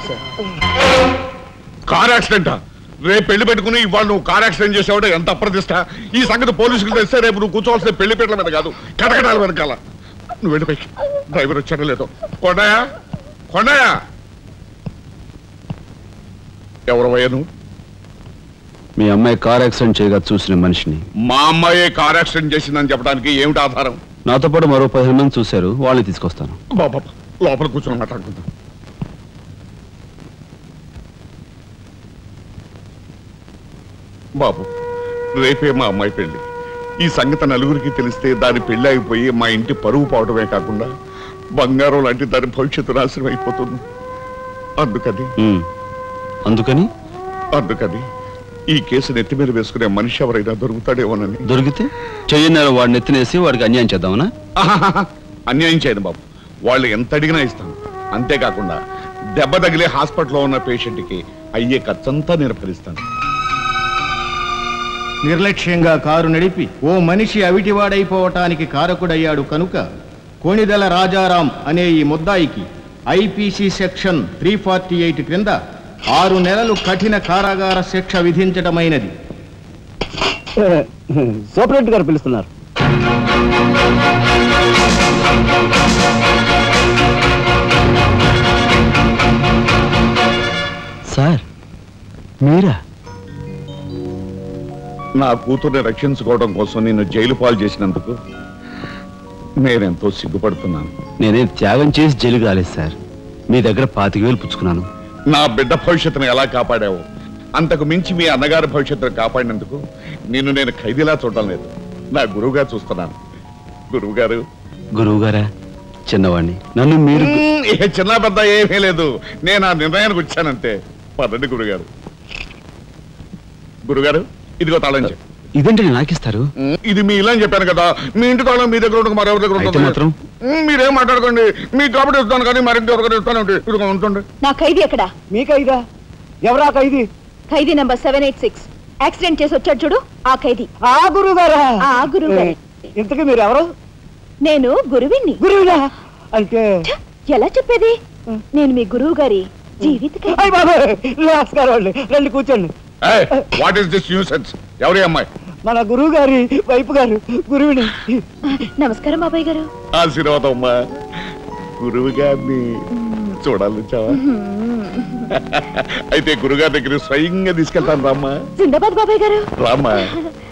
Sir car యాక్సిడెంటా రేపు పెళ్లి పెట్టుకుని ఇవాళ నువ్వు కార్ యాక్సిడెంట్ చేసావుంటే ఎంత అప్రదిష్ట ఈ సంగతి పోలీసులకు తెస్తే రేపు నువ్వు కూర్చోవాల్సిన పెళ్లి పీటల మీద కాదు కటకటాల వెనకాల నువ్వు వెళ్ళిపోయి డ్రైవర్ వచ్చాడో లేదో కొండయా కొండయా ఎవరవయ్యా నువ్వు మీ అమ్మాయి కార్ యాక్సిడెంట్ చేయగా చూసిన మనిషిని మా అమ్మాయి కార్ యాక్సిడెంట్ చేసిందని చెప్పడానికి ఏమిటి ఆధారం నాతో పాటు మరో పదిహేను మంది చూశారు వాళ్ళని తీసుకొస్తాను బాబా లోపల కూర్చొని మాట్లాడుకుందాం బాబు రేపే మా అమ్మాయి పెళ్లి ఈ సంగతి నలుగురికి తెలిస్తే దాని పెళ్లి అయిపోయి మా ఇంటి పరువు పోవడమే కాకుండా బంగారం లాంటి దాని భవిష్యత్తు నాశనం అయిపోతుంది అందుకని ఉమ్. అందుకని అందుకని ఈ కేసు నెత్తి మీద వేసుకునే మనిషి ఎవరైనా దొరుకుతాడేమోనని దొరికితే చెయ్యన్నారు వాడిని ఎత్తినేసి వాడికి అన్యాయం చేద్దామనా ఆహాహాహా. అన్యాయం చేయను బాబు వాళ్ళు ఎంత అడిగినా ఇస్తాను అంతేకాకుండా దెబ్బ తగిలే హాస్పిటల్లో ఉన్న పేషెంట్కి అయ్యే ఖర్చంతా నేను భరిస్తాను నిర్లక్ష్యంగా కారు నడిపి ఓ మనిషి అవిటివాడైపోవటానికి కారకుడయ్యాడు కనుక కోణిదల రాజారాం అనే ఈ ముద్దాయికి IPC section three forty eight క్రింద ఆరు నెలలు కఠిన కారాగార శిక్ష విధించటమైనది సూపరింటెండెంట్ గారు పిలుస్తున్నారు సార్ మీరా నా కూతుర్ని రక్షించుకోవడం కోసం నిన్ను జైలు పాలు చేసినందుకు నేనెంతో సిగ్గుపడుతున్నాను నేనేం త్యాగం చేసి జైలుకి రాలేదు సార్ మీ దగ్గర పాతిక వేలు పుచ్చుకున్నాను నా బిడ్డ భవిష్యత్తును ఎలా కాపాడావు అంతకు మించి మీ అన్నగారి భవిష్యత్తును కాపాడినందుకు నిన్ను నేను ఖైదీలా చూడడం లేదు నా గురువుగా చూస్తున్నాను గురువు గారు గురువు గారా చిన్నవాడిని నన్ను మీరు ఇక చిన్న పెద్ద ఏమీ లేదు నేను ఆ నిర్ణయానికి వచ్చానంతే పదండి గురుగారు గురుగారు ఇదిగో తాళం చెప్పు ఇదేంటి నాకిస్తారు ఇది మీ ఇల్లు అని చెప్పాను కదా మీ ఇంటి తాళం మీ దగ్గర ఉండక మరెవరి దగ్గర అయితే ఉంటుంది మాత్రం? ఉమ్, మీరేం మాట్లాడకండి మీ కాబట్టి ఇస్తాను కానీ మరింటి ఎవరికైనా ఇస్తాను ఇదిగో ఉంటుంది నా ఖైదీ ఎక్కడ మీ ఖైదా ఎవరా ఖైదీ ఖైదీ number seven eight six accident చేసి వచ్చాడు చూడు ఆ ఖైదీ ఆ గురువు గారా ఆ గురువు గారే. ఇంతకీ మీరు ఎవరు నేను గురువిని గురువునా అంటే ఎలా చెప్పేది నేను మీ గురువు గారి జీవిత ఖైదీ. అయ్య బాబు నమస్కారం అండి రండి కూర్చోండి వాట్ ఈస్ దిస్ న్యూసెన్స్ ఎవరి అమ్మాయి మన గురువు గారి వైపు గారు గురువుని నమస్కారం బాబాయ్ గారు ఆశీర్వాదం అమ్మా గురువు గారిని చూడాలి చావా అయితే గురుగారి దగ్గర స్వయంగా తీసుకెళ్తాను రామ్మా జిందాబాద్ బాబాయ్ గారు రామ్మా